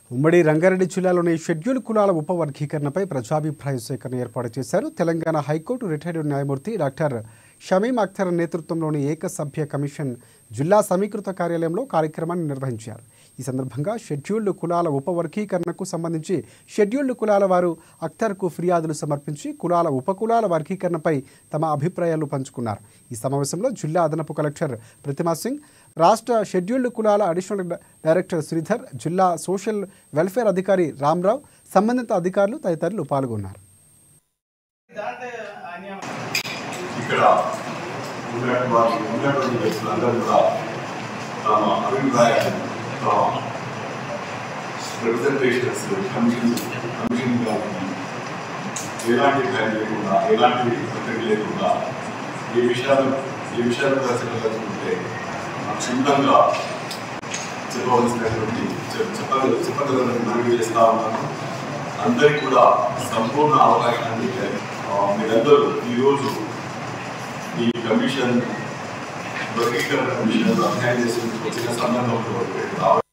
ఉమ్మడి రంగారెడ్డి జిల్లాలోని షెడ్యూల్ కులాల ఉపవర్గీకరణపై ప్రజాభిప్రాయ సేకరణ ఏర్పాటు చేశారు తెలంగాణ హైకోర్టు రిటైర్డ్ న్యాయమూర్తి డాక్టర్ షమీం అఖ్తర్ నేతృత్వంలోని ఏకసభ్య కమిషన్ జిల్లా సమీకృత కార్యాలయంలో కార్యక్రమాన్ని నిర్వహించారు ఈ సందర్భంగా షెడ్యూల్డ్ కులాల ఉపవర్గీకరణకు సంబంధించి షెడ్యూల్డ్ కులాల వారు అఖ్తర్కు ఫిర్యాదులు సమర్పించి కులాల ఉపకులాల వర్గీకరణపై తమ అభిప్రాయాలు పంచుకున్నారు ఈ సమావేశంలో జిల్లా అదనపు కలెక్టర్ ప్రతిమా సింగ్ రాష్ట్ర షెడ్యూల్డ్ కులాల అడిషనల్ డైరెక్టర్ శ్రీధర్ జిల్లా సోషల్ వెల్ఫేర్ అధికారి రామ్రావు సంబంధిత అధికారులు తదితరులు పాల్గొన్నారు ఇక్కడ ఉన్నటువంటి వారు ఉన్నటువంటి వ్యక్తులందరూ కూడా తమ అభిప్రాయాలు తమ రిప్రజెంటేషన్స్ కమిషన్ కమిషన్ గారికి ఎలాంటి భయం లేకుండా ఎలాంటి ఒత్తిడి లేకుండా ఏ విషయాలు ఏ విషయాలు దర్శనదలుచుకుంటే క్షుణ్ణంగా చెప్పవలసినటువంటి చెప్- చెప్పగల చెప్పగలని మనవి చేస్తా ఉన్నాను అందరికీ కూడా సంపూర్ణ అవకాశాన్ని ఇచ్చారు. ఆ, మీరందరూ ఈరోజు ఈ కమిషన్ వర్గీకరణ కమిషన్ అధ్యయనం చేసి వచ్చిన సందర్భంలో రావడం